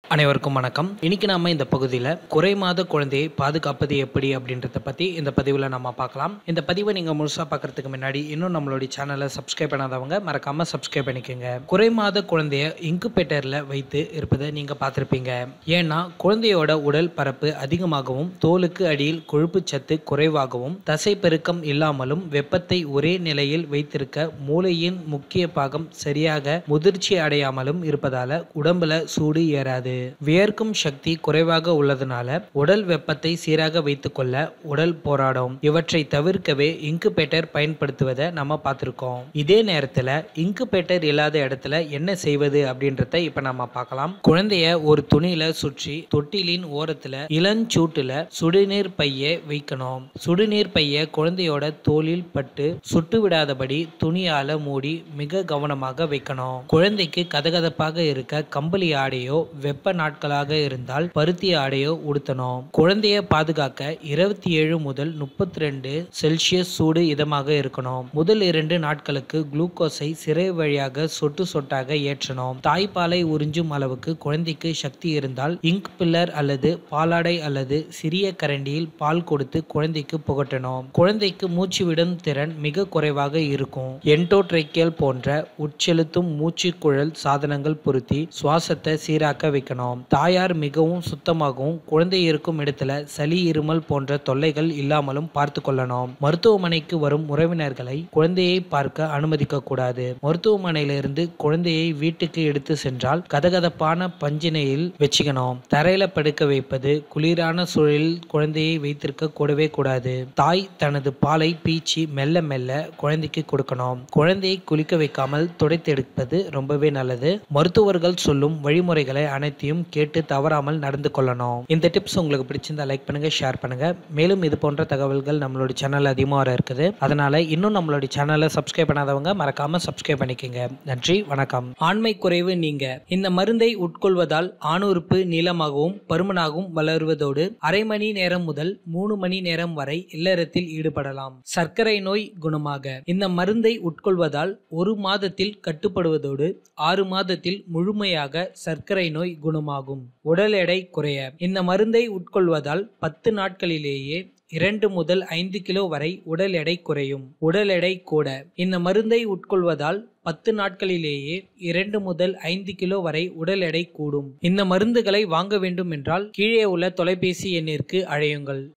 அனைவருக்கும் வணக்கம் இன்னைக்கு நாம இந்த பகுதியில் குறை மாத குழந்தையை பாதுகாப்பது எப்படி அப்படின்றத பத்தி இந்த பதிவில் நம்ம பார்க்கலாம் இந்த பதிவை நீங்க முழுசா பார்க்கறதுக்கு முன்னாடி இன்னும் நம்மளுடைய சேனலை சப்ஸ்கிரைப் பண்ணாதவங்க மறக்காம சப்ஸ்கிரைப் பண்ணிக்கோங்க குறை மாத குழந்தைய இன்குபேட்டர்ல வைத்து இருப்பதை நீங்க பார்த்திருப்பீங்க ஏன்னா குழந்தையோட உடல் பரப்பு அதிகமாகவும் தோலுக்கு அடியில் கொழுப்பு சத்து குறைவாகவும் தசை பெருக்கம் இல்லாமலும் வெப்பத்தை ஒரே நிலையில் வைத்திருக்க மூளையின் முக்கிய பாகம் சரியாக முதிர்ச்சி அடையாமலும் இருப்பதால உடம்புல சூடு ஏறாது வியர்க்கும் சக்தி குறைவாக உள்ளதுனால உடல் வெப்பத்தை சீராக வைத்துக்கொள்ள உடல் போராடும் இவற்றை தவிர்க்கவே இன்குபேட்டர் பயன்படுத்துவதை நம்ம பார்த்திருக்கோம் இதே நேரத்துல இன்குபேட்டர் இல்லாத இடத்துல என்ன செய்வது அப்படின்றத இப்ப நம்ம பார்க்கலாம் குழந்தைய ஒரு துணியில சுற்றி தொட்டிலின் ஓரத்துல இளஞ்சூட்டுல சுடுநீர் பைய வைக்கணும் சுடுநீர் பைய குழந்தையோட தோலில் பட்டு சுட்டு விடாதபடி துணியால மூடி மிக கவனமாக வைக்கணும் குழந்தைக்கு கதகதப்பாக இருக்க கம்பளி ஆடையோ வெப்ப நாட்களாக இருந்தால் பருத்தி ஆடையோ உடுத்தணும் குழந்தைய பாதுகாக்க இருபத்தி ஏழு முதல் முப்பத்தி ரெண்டு செல்சியஸ் சூடு இதமாக இருக்கணும் முதல் இரண்டு நாட்களுக்கு குளுக்கோஸை சிறை வழியாக சொட்டு சொட்டாக ஏற்றணும் தாய்ப்பாலை உறிஞ்சும் அளவுக்கு குழந்தைக்கு சக்தி இருந்தால் இங்க் பில்லர் அல்லது பாலாடை அல்லது சிறிய கரண்டியில் பால் கொடுத்து குழந்தைக்கு புகட்டணும் குழந்தைக்கு மூச்சு விடும் திறன் மிக குறைவாக இருக்கும் என்டோட்ரைக்கியல் போன்ற உட்செலுத்தும் மூச்சு குழல் சாதனங்கள் பொருத்தி சுவாசத்தை சீராக்க வைக்கணும் தாயார் மிகவும் சுத்தமாகவும் குழந்தை இருக்கும் இடத்துல சளி இருமல் போன்ற தொல்லைகள் இல்லாமலும் பார்த்து கொள்ளணும் மருத்துவமனைக்கு வரும் உறவினர்களை குழந்தையை பார்க்க அனுமதிக்க கூடாது மருத்துவமனையிலிருந்து குழந்தையை வீட்டுக்கு எடுத்து சென்றால் கதகதப்பான பஞ்சினையில் வச்சுக்கணும் தரையில படுக்க வைப்பது குளிரான சூழலில் குழந்தையை வைத்திருக்க கூடவே கூடாது தாய் தனது பாலை பீச்சி மெல்ல மெல்ல குழந்தைக்கு கொடுக்கணும் குழந்தையை குளிக்க வைக்காமல் துடைத்தெடுப்பது ரொம்பவே நல்லது மருத்துவர்கள் சொல்லும் வழிமுறைகளை அனைத்தையும் கேட்டு தவறாமல் நடந்து கொள்ளணும் இந்த டிப்ஸ் உங்களுக்கு பிடிச்சிருந்தா லைக் பண்ணுங்க ஷேர் பண்ணுங்க மேலும் இது போன்ற தகவல்கள் நம்மளோட சேனல் அதிகமாக வர இருக்குது அதனால இன்னும் நம்மளோட சேனலை சப்ஸ்கிரைப் பண்ணாதவங்க மறக்காம சப்ஸ்கிரைப் பண்ணிக்கோங்க நன்றி வணக்கம் ஆண்மை குறைவு நீங்க இந்த மருந்தை உட்கொள்வதால் ஆணுறுப்பு நீளமாகவும் பருமனாகவும் வளருவதோடு அரை மணி நேரம் முதல் மூணு மணி நேரம் வரை இல்லறத்தில் ஈடுபடலாம் சர்க்கரை நோய் குணமாக இந்த மருந்தை உட்கொள்வதால் ஒரு மாதத்தில் கட்டுப்படுவதோடு ஆறு மாதத்தில் முழுமையாக சர்க்கரை நோய் குணமாகும் உடல் எடை குறைய இந்த மருந்தை உட்கொள்வதால் பத்து நாட்களிலேயே இரண்டு முதல் ஐந்து கிலோ வரை உடல் எடை குறையும் உடல் எடை கூட இந்த மருந்தை உட்கொள்வதால் பத்து நாட்களிலேயே இரண்டு முதல் ஐந்து கிலோ வரை உடல் எடை கூடும் இந்த மருந்துகளை வாங்க வேண்டும் என்றால் கீழே உள்ள தொலைபேசி எண்ணிற்கு அழையுங்கள்